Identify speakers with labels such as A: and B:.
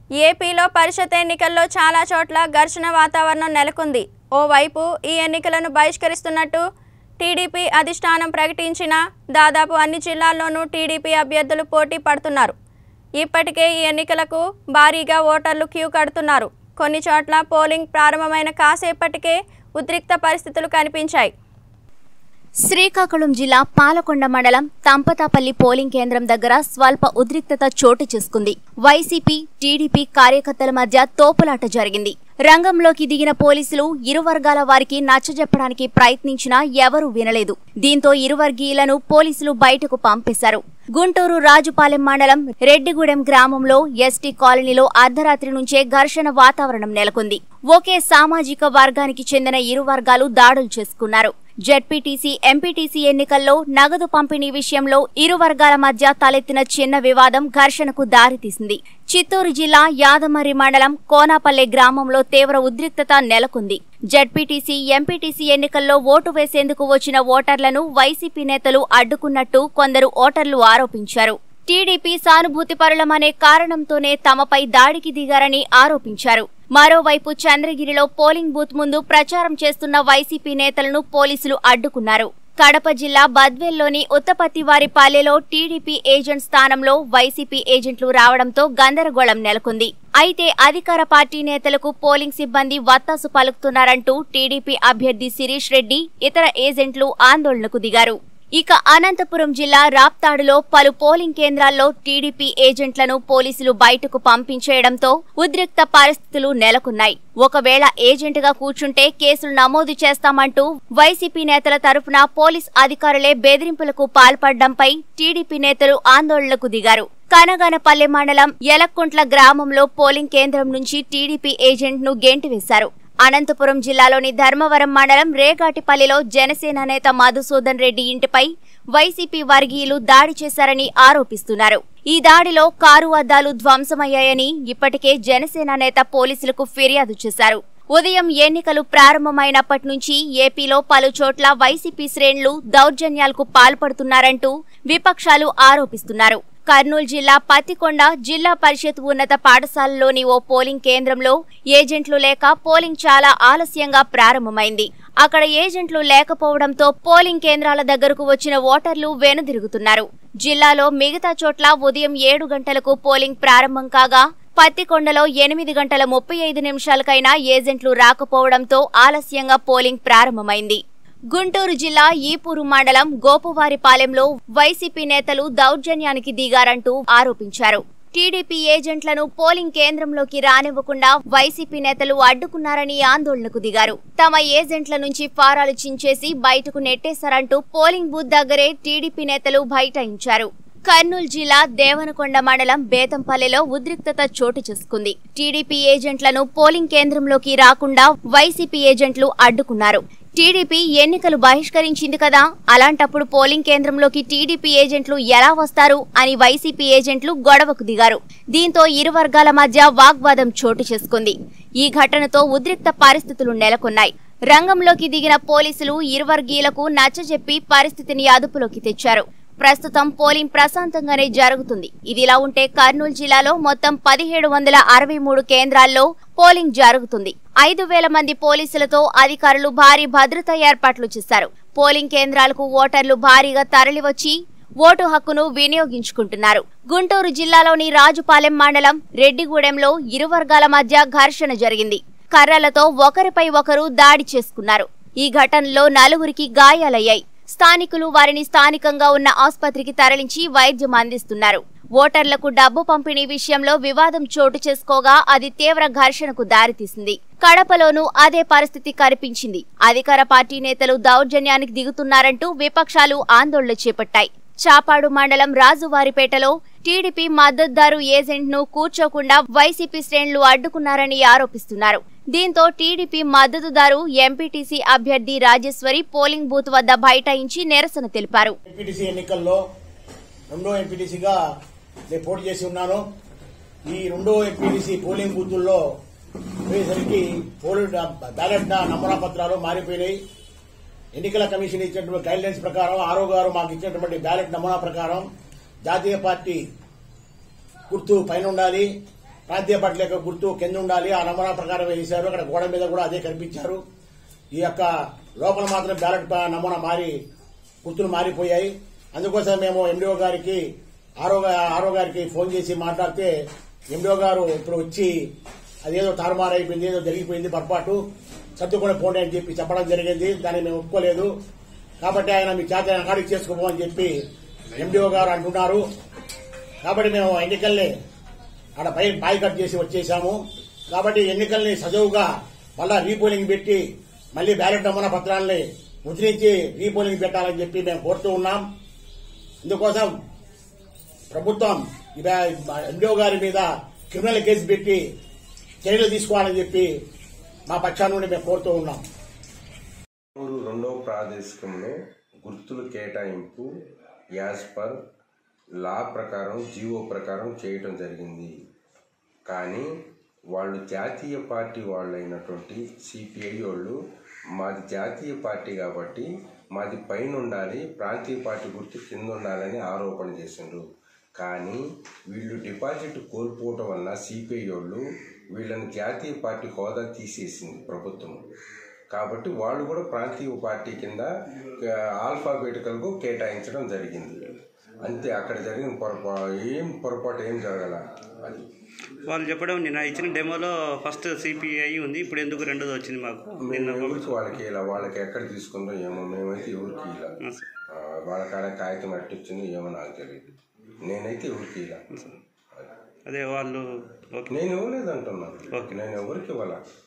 A: ఏపీలో పరిషత్ ఎన్నికల్లో చాలా చోట్ల ఘర్షణ వాతావరణం నెలకొంది ఓవైపు ఈ ఎన్నికలను బహిష్కరిస్తున్నట్టు టీడీపీ అధిష్టానం ప్రకటించిన దాదాపు అన్ని జిల్లాల్లోనూ టీడీపీ అభ్యర్థులు పోటీ పడుతున్నారు ఇప్పటికే ఈ ఎన్నికలకు భారీగా ఓటర్లు క్యూ కడుతున్నారు కొన్ని చోట్ల పోలింగ్ ప్రారంభమైన కాసేపటికే ఉద్రిక్త పరిస్థితులు కనిపించాయి
B: శ్రీకాకుళం జిల్లా పాలకొండ మండలం తంపతాపల్లి పోలింగ్ కేంద్రం దగ్గర స్వల్ప ఉద్రిక్తత చోటు చేసుకుంది వైసీపీ టీడీపీ కార్యకర్తల మధ్య తోపులాట జరిగింది రంగంలోకి దిగిన పోలీసులు ఇరు వర్గాల వారికి నచ్చజెప్పడానికి ప్రయత్నించినా ఎవరూ వినలేదు దీంతో ఇరు వర్గీయులను పోలీసులు బయటకు పంపేశారు గుంటూరు రాజుపాలెం మండలం రెడ్డిగూడెం గ్రామంలో ఎస్టీ కాలనీలో అర్ధరాత్రి నుంచే ఘర్షణ వాతావరణం నెలకొంది ఒకే సామాజిక వర్గానికి చెందిన ఇరు వర్గాలు దాడులు చేసుకున్నారు జెడ్పీటీసీ ఎంపీటీసీ ఎన్నికల్లో నగదు పంపిణీ విషయంలో ఇరు వర్గాల మధ్య తలెత్తిన చిన్న వివాదం ఘర్షణకు దారితీసింది చిత్తూరు జిల్లా యాదమర్రి మండలం కోనాపల్లె గ్రామంలో తీవ్ర ఉద్రిక్తత నెలకొంది జెడ్పీటీసీ ఎంపీటీసీ ఎన్నికల్లో ఓటు వేసేందుకు వచ్చిన ఓటర్లను వైసీపీ నేతలు అడ్డుకున్నట్టు కొందరు ఓటర్లు ఆరోపించారు టీడీపీ సానుభూతిపరులమనే కారణంతోనే తమపై దాడికి దిగారని ఆరోపించారు మరోవైపు చంద్రగిరిలో పోలింగ్ బూత్ ముందు ప్రచారం చేస్తున్న వైసీపీ నేతలను పోలీసులు అడ్డుకున్నారు కడప జిల్లా బద్వేల్లోని ఉత్తపత్తివారిపాలెలో టీడీపీ ఏజెంట్ స్థానంలో వైసీపీ ఏజెంట్లు రావడంతో గందరగోళం నెలకొంది అయితే అధికార పార్టీ నేతలకు పోలింగ్ సిబ్బంది వత్తాసు పలుకుతున్నారంటూ టీడీపీ అభ్యర్థి శిరీష్ రెడ్డి ఇతర ఏజెంట్లు ఆందోళనకు దిగారు ఇక అనంతపురం జిల్లా రాప్తాడులో పలు పోలింగ్ కేంద్రాల్లో టీడీపీ ఏజెంట్లను పోలీసులు బయటకు పంపించేయడంతో ఉద్రిక్త పరిస్థితులు నెలకొన్నాయి ఒకవేళ ఏజెంట్గా కూర్చుంటే కేసులు నమోదు చేస్తామంటూ వైసీపీ నేతల తరఫున పోలీస్ అధికారులే బెదిరింపులకు పాల్పడడంపై టీడీపీ నేతలు ఆందోళనకు దిగారు కనగనపల్లె మండలం యలక్కుంట్ల గ్రామంలో పోలింగ్ కేంద్రం నుంచి టీడీపీ ఏజెంట్ను గెంటివేశారు అనంతపురం జిల్లాలోని ధర్మవరం మండలం రేగాటిపల్లిలో జనసేన నేత మధుసూదన్ రెడ్డి ఇంటిపై వైసీపీ వర్గీయులు దాడి చేశారని ఆరోపిస్తున్నారు ఈ దాడిలో కారు అద్దాలు ధ్వంసమయ్యాయని ఇప్పటికే జనసేన నేత పోలీసులకు ఫిర్యాదు చేశారు ఉదయం ఎన్నికలు ప్రారంభమైనప్పటి నుంచి ఏపీలో పలు చోట్ల వైసీపీ శ్రేణులు దౌర్జన్యాలకు పాల్పడుతున్నారంటూ విపక్షాలు ఆరోపిస్తున్నారు కర్నూలు జిల్లా పత్తికొండ జిల్లా పరిషత్ ఉన్నత పాఠశాలలోని ఓ పోలింగ్ కేంద్రంలో ఏజెంట్లు లేక పోలింగ్ చాలా ఆలస్యంగా ప్రారంభమైంది అక్కడ ఏజెంట్లు లేకపోవడంతో పోలింగ్ కేంద్రాల దగ్గరకు వచ్చిన ఓటర్లు వెనుదిరుగుతున్నారు జిల్లాలో మిగతా చోట్ల ఉదయం ఏడు గంటలకు పోలింగ్ ప్రారంభం కాగా పత్తికొండలో ఎనిమిది గంటల ముప్పై ఐదు నిమిషాలకైనా ఏజెంట్లు రాకపోవడంతో ఆలస్యంగా పోలింగ్ ప్రారంభమైంది గుంటూరు జిల్లా ఈపూరు మండలం గోపువారిపాలెంలో వైసీపీ నేతలు దౌర్జన్యానికి దిగారంటూ ఆరోపించారు టీడీపీ ఏజెంట్లను పోలింగ్ కేంద్రంలోకి రానివ్వకుండా వైసీపీ నేతలు అడ్డుకున్నారని ఆందోళనకు దిగారు తమ ఏజెంట్ల నుంచి ఫారాలు చించేసి బయటకు నెట్టేశారంటూ పోలింగ్ బూత్ దగ్గరే టీడీపీ నేతలు బైఠాయించారు కర్నూలు జిల్లా దేవనకొండ మండలం బేతంపల్లెలో ఉద్రిక్తత చోటు చేసుకుంది టీడీపీ ఏజెంట్లను పోలింగ్ కేంద్రంలోకి రాకుండా వైసీపీ ఏజెంట్లు అడ్డుకున్నారు టీడీపీ ఎన్నికలు బహిష్కరించింది కదా అలాంటప్పుడు పోలింగ్ కేంద్రంలోకి టీడీపీ ఏజెంట్లు ఎలా వస్తారు అని వైసీపీ ఏజెంట్లు గొడవకు దిగారు దీంతో ఇరు వర్గాల మధ్య వాగ్వాదం చోటు చేసుకుంది ఈ ఘటనతో ఉద్రిక్త పరిస్థితులు నెలకొన్నాయి రంగంలోకి దిగిన పోలీసులు ఇరు వర్గీయులకు నచ్చజెప్పి పరిస్థితిని అదుపులోకి తెచ్చారు ప్రస్తుతం పోలింగ్ ప్రశాంతంగానే జరుగుతుంది ఇదిలా ఉంటే కర్నూలు జిల్లాలో మొత్తం పదిహేడు వందల అరవై మూడు కేంద్రాల్లో పోలింగ్ జరుగుతుంది ఐదు వేల మంది పోలీసులతో అధికారులు భారీ భద్రతా ఏర్పాట్లు చేశారు పోలింగ్ కేంద్రాలకు ఓటర్లు భారీగా తరలివచ్చి ఓటు హక్కును వినియోగించుకుంటున్నారు గుంటూరు జిల్లాలోని రాజుపాలెం మండలం రెడ్డిగూడెంలో ఇరు వర్గాల మధ్య ఘర్షణ జరిగింది కర్రలతో ఒకరిపై ఒకరు దాడి చేసుకున్నారు ఈ ఘటనలో నలుగురికి గాయాలయ్యాయి స్థానికులు వారిని స్థానికంగా ఉన్న ఆసుపత్రికి తరలించి వైద్యం అందిస్తున్నారు ఓటర్లకు డబ్బు పంపిణీ విషయంలో వివాదం చోటు చేసుకోగా అది తీవ్ర ఘర్షణకు దారితీసింది కడపలోనూ అదే పరిస్థితి కనిపించింది అధికార పార్టీ నేతలు దౌర్జన్యానికి దిగుతున్నారంటూ విపక్షాలు ఆందోళన చేపట్టాయి చాపాడు మండలం రాజువారిపేటలో టీడీపీ మద్దతుదారు ఏజెంట్ ను కూర్చోకుండా వైసీపీ శ్రేణులు అడ్డుకున్నారని ఆరోపిస్తున్నారు దీంతో టీడీపీ మద్దతుదారు ఎంపీటీసీ అభ్యర్థి రాజేశ్వరి పోలింగ్ బూత్ వద్ద బైఠాయించి నిరసన తెలిపారు
C: ఎంపీటీసీ ఎన్నికల్లో రెండో ఎంపీటీసీగా నేను పోటీ చేసి ఉన్నాను ఈ రెండో ఎంపీటీసీ పోలింగ్ బూతుల్లో పోయేసరికి పోలింగ్ బ్యాలెట్ నమూనా పత్రాలు మారిపోయినాయి ఎన్నికల కమిషన్ ఇచ్చినటువంటి గైడ్ లైన్స్ ప్రకారం ఆరో గారు మాకు ఇచ్చినటువంటి బ్యాలెట్ నమూనా ప్రకారం జాతీయ పార్టీ గుర్తు పైన ఉండాలి ప్రాంతీయ పార్టీ యొక్క గుర్తు కింద ఉండాలి ఆ నమూనా ప్రకారం వేశారు అక్కడ గోడ మీద కూడా అదే కనిపించారు ఈ యొక్క లోపల మాత్రం బ్యాలెట్ ప- నమూనా మారి గుర్తులు మారిపోయాయి అందుకోసం మేము ఎండిఓ గారికి ఆరో గా- ఆరో గారికి ఫోన్ చేసి మాట్లాడితే ఎండిఓ గారు ఇప్పుడు వచ్చి అదేదో తారుమారు అయిపోయింది ఏదో జరిగిపోయింది పొరపాటు సర్దుకొని పోండి అని చెప్పి చెప్పడం జరిగింది దాన్ని మేము ఒప్పుకోలేదు కాబట్టి ఆయన మీ చేత అకాడికి చేసుకోమని చెప్పి ఎండిఓ గారు అంటున్నారు కాబట్టి మేము ఎన్నికల్ని ఆడ పై బాయ్కట్ చేసి వచ్చేసాము కాబట్టి ఎన్నికల్ని సజావుగా మళ్ళా రీపోలింగ్ పెట్టి మళ్ళీ బ్యాలెట్ నమూనా పత్రాలని ముద్రించి రీపోలింగ్ పెట్టాలని చెప్పి మేము కోరుతూ ఉన్నాం ఇందుకోసం ప్రభుత్వం ఎండిఓ గారి మీద క్రిమినల్ కేసు పెట్టి చర్యలు తీసుకోవాలని చెప్పి మా పక్షాన నుండి మేము కోరుతూ ఉన్నాం
D: ఊరు రెండవ ప్రాదేశికంలో గుర్తుల కేటాయింపు యాజ్ పర్ లా ప్రకారం జీవో ప్రకారం చేయటం జరిగింది కానీ వాళ్ళు జాతీయ పార్టీ వాళ్ళైనటువంటి సిపిఐ వాళ్ళు మాది జాతీయ పార్టీ కాబట్టి మాది పైన ఉండాలి ప్రాంతీయ పార్టీ గుర్తు కింద ఉండాలని ఆరోపణ చేసిండ్రు కానీ వీళ్ళు డిపాజిట్ కోల్పోవటం వల్ల సిపిఐ వాళ్ళు వీళ్ళని జాతీయ పార్టీ హోదా తీసేసింది ప్రభుత్వం కాబట్టి వాళ్ళు కూడా ప్రాంతీయ పార్టీ కింద ఆల్ఫాబెటికల్కు కేటాయించడం జరిగింది అంతే అక్కడ జరిగిన పొరపా ఏం పొరపాటు ఏం జరగల అది
E: వాళ్ళు చెప్పడం నిన్న ఇచ్చిన డెమోలో ఫస్ట్ సిపిఐ ఉంది ఇప్పుడు ఎందుకు రెండోది వచ్చింది మాకు
D: మేము ఎవరికి వాళ్ళకి ఇలా వాళ్ళకి ఎక్కడ తీసుకుందో ఏమో మేమైతే ఎవరికి ఇలా ఆ, వాళ్ళ కాడ కాగితం అట్టించిందో ఏమో నాకు తెలియదు నేనైతే ఎవరికి ఇలా
E: అదే వాళ్ళు ఓకే
D: నేను ఇవ్వలేదు అంటున్నాను నేను ఎవరికి ఇవ్వాల